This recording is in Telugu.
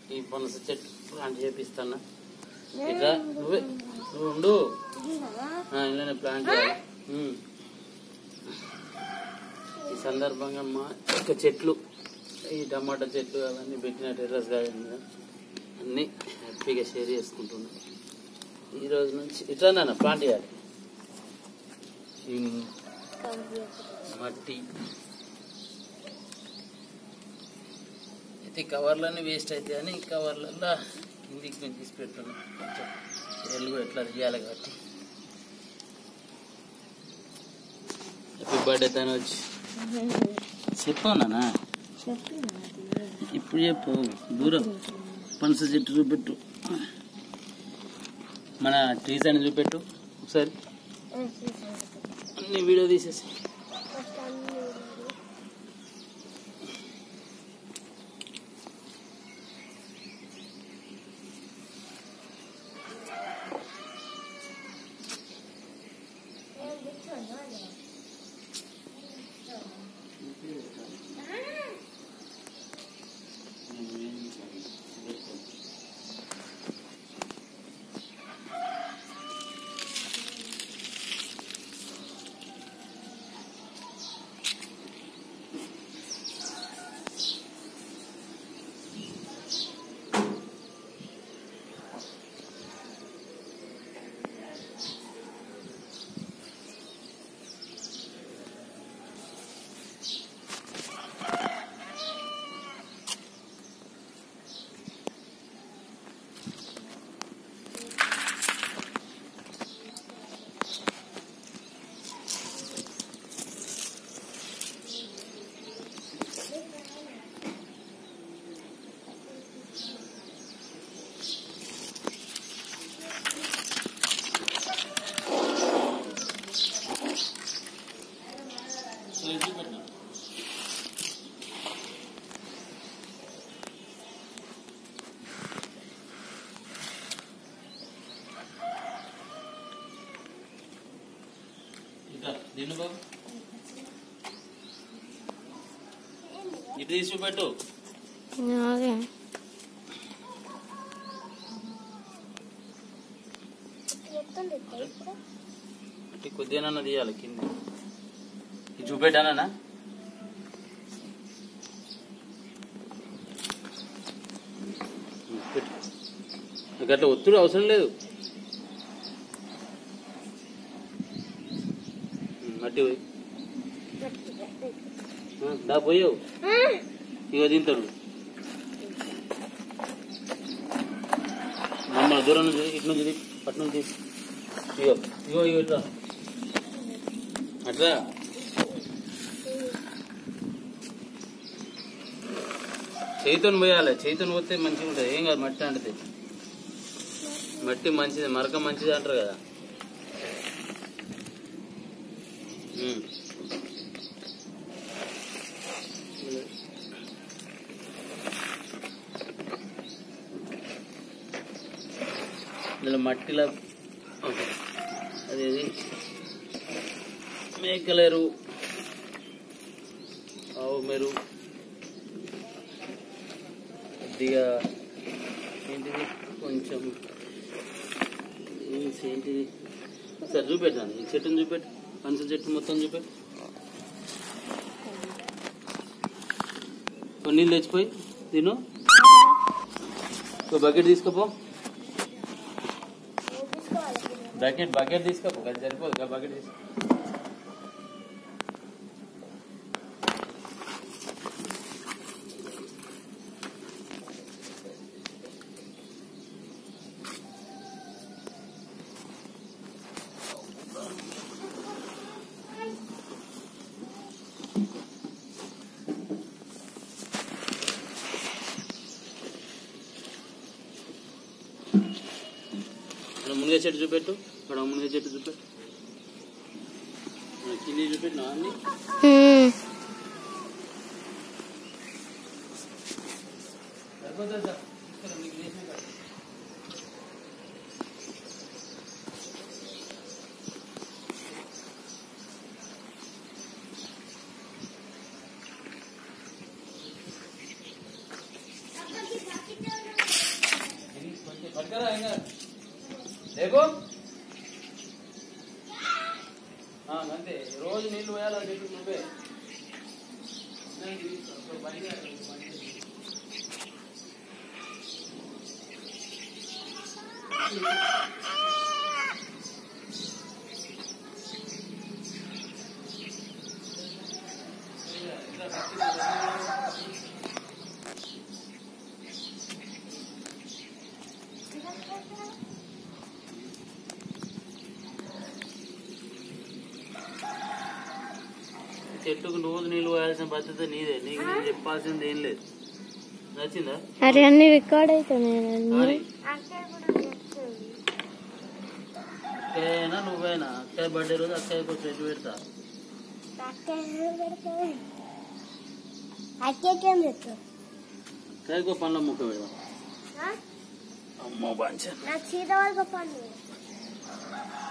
ఈ పనస చెట్టు ప్లాంట్ చేపిస్తాను ఇట్లా నువ్వే నువ్వు ఉండు ఆ, ఇలానే ప్లాంట్ చేయాలి ఉమ్. ఈ సందర్భంగా మా యొక్క చెట్లు ఈ టమాటా చెట్లు అవన్నీ పెట్టిన టెర్రస్ గార్డెన్ మీద అన్నీ హ్యాపీగా షేర్ చేసుకుంటున్నాం ఈ రోజు నుంచి ఇట్లా నాన్న ప్లాంట్ చేయాలి ఈ మట్టి అయితే కవర్లన్నీ వేస్ట్ అవుతాయి అని ఈ కవర్లలో కిందికి మేము తీసి పెట్టున్నాం కొంచెం ఎల్లు ఎట్లా చేయాలి కాబట్టి హ్యాపీ బర్త్డే తను వచ్చి చెప్పానా ఇప్పుడు చెప్పు దూరం పనస చెట్టు చూపెట్టు మన ట్రీస్ అని చూపెట్టు ఒకసారి అన్ని వీడియో తీసేసి ఇంకా దీన్ని బాబు ఇటు తీసి చూపెట్టు ఓకే ఇటు కొద్దిగా తీయాలి కింద ఇది చూపెట్టానా పెట్టు నీకు అట్లా ఒత్తిడి అవసరం లేదు మట్టి పోయి ఆ, దా పోయావు ఇక తింటాడు మమ్మ దూరం నుంచి ఇటు నుంచి తీ, అటు నుంచి తీ. ఇగో ఇగో ఇగో ఇట్లా అట్లా చేతిని పోయాలి చేతిని పోతే మంచిగా ఉంటుంది ఏం కాదు మట్టి అంటే మట్టి మంచిది మరక మంచిది అంటారు కదా ఉమ్. ఇందులో మట్టిలో ఓకే. అదేది మేకల ఎరువు ఆవు మెరువు కొద్దిగా ఏంటిది కొంచెం ఏం- ఏంటిది సరే చూపెట్టాను ఈ చెట్టుని చూపెట్టు పంచ చెట్టు మొత్తం చూపెట్టు కొన్ని నీళ్ళు తెచ్చిపోయి తిను ఒక బకెట్ తీసుకుపో బకెట్ బకెట్ తీసుకోపో అది సరిపోదు ఒక బకెట్ తీసుకో ఇక్కడ మునగ చెట్టు చూపెట్టు ఇక్కడ మునగ చెట్టు చూపెట్టు ఆ, కింది చూపెట్టినా అన్ని సరిపోతుంది సార్ తీసుకురా, నీకు చేసిన కాడ. పట్టుకురా ఇంకా లేకు ఆ, అంతే రోజు నీళ్ళు పోయాలి ఆ చెట్టు నువ్వే నేను ఇది ఒక బండి కాదు, ఒక బండి. చెట్టుకు రోజు నీళ్ళు పోయాల్సిన బాధ్యత నీదే నీకు నేను చెప్పాల్సింది ఏం లేదు నచ్చిందా అరే అన్ని రికార్డ్ అవుతున్నాయి సారీ అక్కయ్యనా నువ్వేనా అక్కయ్య బర్త్డే రోజు అక్కయ్యకు ఫ్రెండ్ పెడతా అక్కేకేం చెప్తావు అక్కయ్యకు పండ్ల ముక్క పెడదాం అమ్మో బాంచ నాకు సీత వరకు పండు